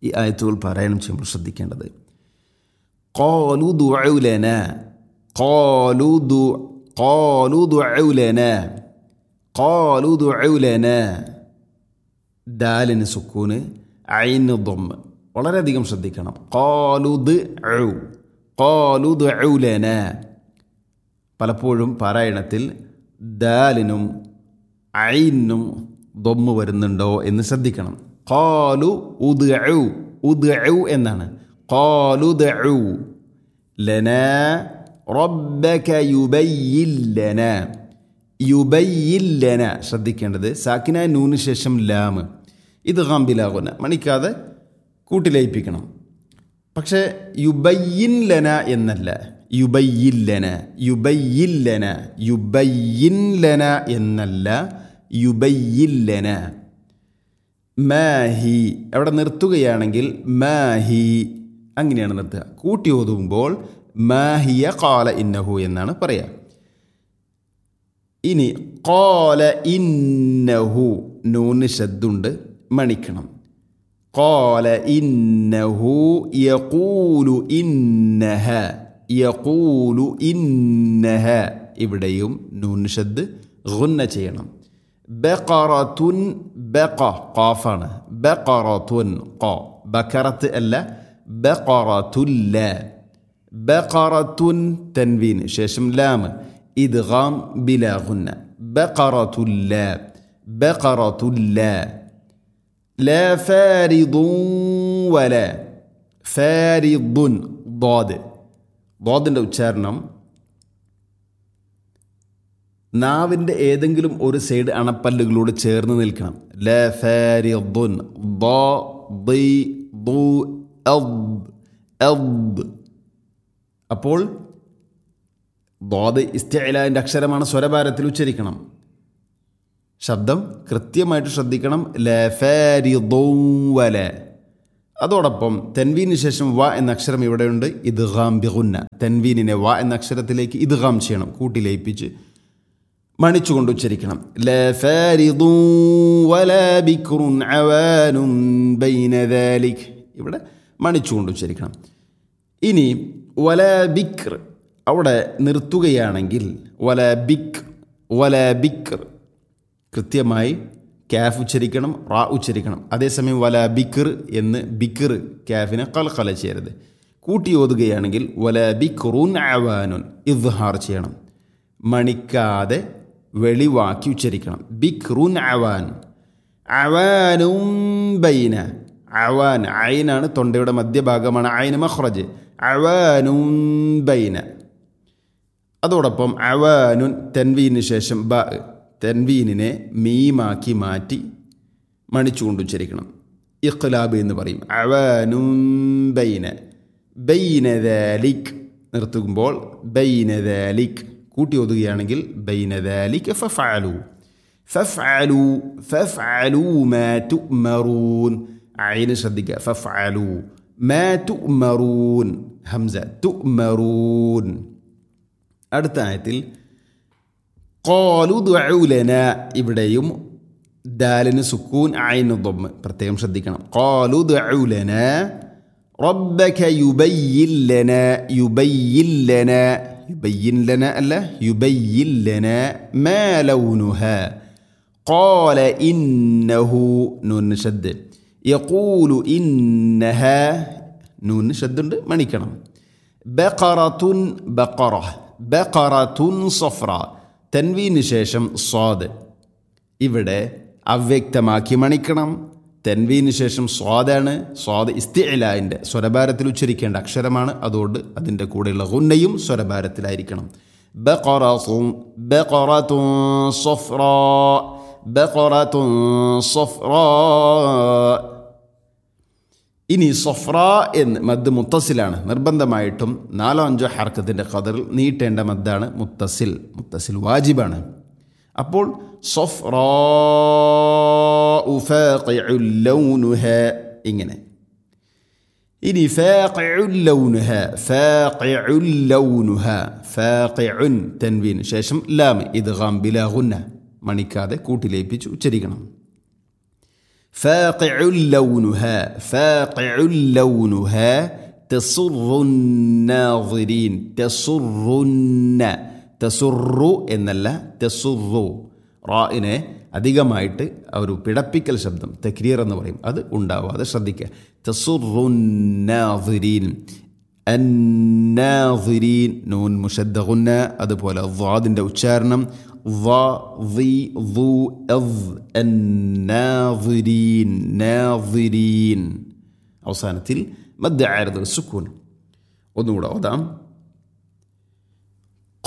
ഈ ആയത്തുകൾ പാരായണം ചെയ്യുമ്പോൾ ശ്രദ്ധിക്കേണ്ടത് قالوا دعوا لنا قالوا دع قالوا دعوا لنا قالوا دعوا لنا ദാലിന് സുക്കൂന് ഐന് ദൊമ്മ് വളരെയധികം ശ്രദ്ധിക്കണം കോലുദ് ഔ കോലുദ് ഔലന പലപ്പോഴും പാരായണത്തിൽ ദാലിനും ഐനും ദൊമ്മ് വരുന്നുണ്ടോ എന്ന് ശ്രദ്ധിക്കണം കോലു ഉദ് ഔ ഉദ് ഔ എന്നാണ് കോലുദ് ഔ ലന റബ്ബക യുബയ്യില്ലന യുബയ്യില്ലന ശ്രദ്ധിക്കേണ്ടത് സാക്കിന നൂന് ശേഷം ലാമ് ഇത് ഗാംബിലാകുന്ന മണിക്കാതെ കൂട്ടിലയിപ്പിക്കണം പക്ഷേ യുബയ്യിൻ ലന എന്നല്ല യുബയ്യില്ലന യുബയ്യില്ലന യുബയ്യിൻ ലന എന്നല്ല യുബയ്യില്ലന മാഹി അവിടെ നിർത്തുകയാണെങ്കിൽ മാഹി അങ്ങനെയാണ് നിർത്തുക കൂട്ടി ഓതുമ്പോൾ മാഹിയ കാല ഇന്നഹു എന്നാണ് പറയുക ഇനി കോല ഇന്നഹു നൂന് ശബ്ദുണ്ട് മണിക്കണം കോല ഇന്നഹു യകൂലു ഇന്നഹ യകൂലു ഇന്നഹ ഇവിടെയും നൂന് ശബ്ദ് ഗുന്ന ചെയ്യണം ബഖറത്തുൻ ബഖ ഖാഫാണ് ബഖറത്തുൻ ഖ ബക്കറത്ത് അല്ല ബഖറത്തുല്ല ബഖറത്തുൻ തൻവീൻ ശേഷം ലാം إدغام بلا غنة بقرة لا بقرة لا لا فارض ولا فارض ضاد ضادൻ്റെ ഉച്ചാരണം നാവിൻ്റെ ഏതെങ്കിലും ഒരു സൈഡ് അണപ്പല്ലുകളോട് ചേർന്ന് നിൽക്കണം ല ഫാരിദുൻ ض ضي ضو أض أض അപ്പോൾ ദ്വാദ് ഇസ്തിഅലാൻ്റെ അക്ഷരമാണ് സ്വരഭാരത്തിൽ ഉച്ചരിക്കണം ശബ്ദം കൃത്യമായിട്ട് ശ്രദ്ധിക്കണം ലഫാരിദോവല അതോടൊപ്പം തെൻവീന് ശേഷം വ എന്ന അക്ഷരം ഇവിടെയുണ്ട് ഇദ്ഗാം ബിഗുന്ന തെൻവീനിനെ വ എന്ന അക്ഷരത്തിലേക്ക് ഇദ്ഗാം ചെയ്യണം കൂട്ടി ലയിപ്പിച്ച് മണിച്ചുകൊണ്ട് ഉച്ചരിക്കണം ഇവിടെ മണിച്ചുകൊണ്ട് ഉച്ചരിക്കണം ഇനി വല ബിക്ർ അവിടെ നിർത്തുകയാണെങ്കിൽ വല ബിക് വല ബിക്ർ കൃത്യമായി ക്യാഫ് ഉച്ചരിക്കണം റാ ഉച്ചരിക്കണം അതേസമയം വല ബിക്ർ എന്ന് ബിക്ർ ക്യാഫിനെ കൽക്കല ചെയ്യരുത് കൂട്ടി ഓതുകയാണെങ്കിൽ വല ബിക്റുൻ അവാനുൻ ഇദ്ഹാർ ചെയ്യണം മണിക്കാതെ വെളിവാക്കി ഉച്ചരിക്കണം ബിക്റുൻ അവാൻ അവാനും ബൈന അവാൻ അയിനാണ് തൊണ്ടയുടെ മധ്യഭാഗമാണ് അയിന് മഹ്റജ് അവാനും ബൈന അതോടൊപ്പം അവാനുൻ തെൻവീന് ശേഷം ബ തെൻവീനിനെ മീമാക്കി മാറ്റി മണിച്ചുകൊണ്ട് ഉച്ചരിക്കണം ഇഖ്ലാബ് എന്ന് പറയും അവാനും ബൈന ബൈന ദാലിക് നിർത്തുമ്പോൾ ബൈന ദാലിക് കൂട്ടി ഒതുകയാണെങ്കിൽ ബൈന ദാലിക് ഫഫഅലു ഫഫഅലു ഫഫഅലു മാ തുഅ്മറൂൻ ഐന് ശ്രദ്ധിക്കുക ഫഫഅലു മാ തുഅ്മറൂൻ ഹംസ തുഅ്മറൂൻ അടുത്ത ആയത്തിൽ കോലു ദുലന ഇവിടെയും ദാലിന് സുക്കൂൻ ആയിന് ദൊമ്മ് പ്രത്യേകം ശ്രദ്ധിക്കണം കോലു ദുലന റബ്ബക യുബയ്യിൻ ലന യുബയ്യിൻ ലന യുബയ്യിൻ ലന അല്ല യുബയ്യിൻ ലന മാ ലൗനുഹ قال إنه نون شد يقول إنها نون شد മണിക്കണം ബഖറത്തുൻ ബഖറ ബഖറത്തുൻ സഫ്ര തൻവീന് ശേഷം സ്വാദ് ഇവിടെ അവ്യക്തമാക്കി മണിക്കണം തെൻവീന് ശേഷം സ്വാദാണ് സ്വാദ് ഇസ്തിഅലാൻ്റെ സ്വരഭാരത്തിൽ ഉച്ചരിക്കേണ്ട അക്ഷരമാണ് അതുകൊണ്ട് അതിൻ്റെ കൂടെയുള്ള ഗുന്നയും സ്വരഭാരത്തിലായിരിക്കണം ബഖറത്തുൻ ബഖറത്തുൻ സഫ്ര ബഖറത്തുൻ സഫ്ര ഇനി സൊഫ്ര എന്ന് മദ് മുത്തസിലാണ് നിർബന്ധമായിട്ടും നാലോ അഞ്ചോ ഹർക്കത്തിൻ്റെ ഖദറിൽ നീട്ടേണ്ട മദ്ദാണ് മുത്തസിൽ മുത്തസിൽ വാജിബാണ് അപ്പോൾ സൊഫ്ര ഇങ്ങനെ ഇനി ഫാഖിഉല്ലൗനുഹ ഫാഖിഉല്ലൗനുഹ ഫാഖിഉൻ തൻവീൻ ശേഷം ലാം ഇദ്ഗാം ബിലാ ഗുന്ന മണിക്കാതെ കൂട്ടിലേപ്പിച്ച് ഉച്ചരിക്കണം فاقع لونها فاقع لونها تسر الناظرين تسرن തസുറു എന്നല്ല തെസുറു റായിനെ അധികമായിട്ട് ആ ഒരു പിടപ്പിക്കൽ ശബ്ദം തക്രീർ എന്ന് പറയും അത് ഉണ്ടാവാതെ ശ്രദ്ധിക്കുക തസുറുന്നാദിരീൻ അന്നാദിരീൻ നൂൻ മുഷദ്ദുന്ന അതുപോലെ വാദിൻ്റെ ഉച്ചാരണം അവസാനത്തിൽ മദ്ദ ആയിരുന്നു സുക്കൂൻ ഒന്നുകൂടെ ഓതാം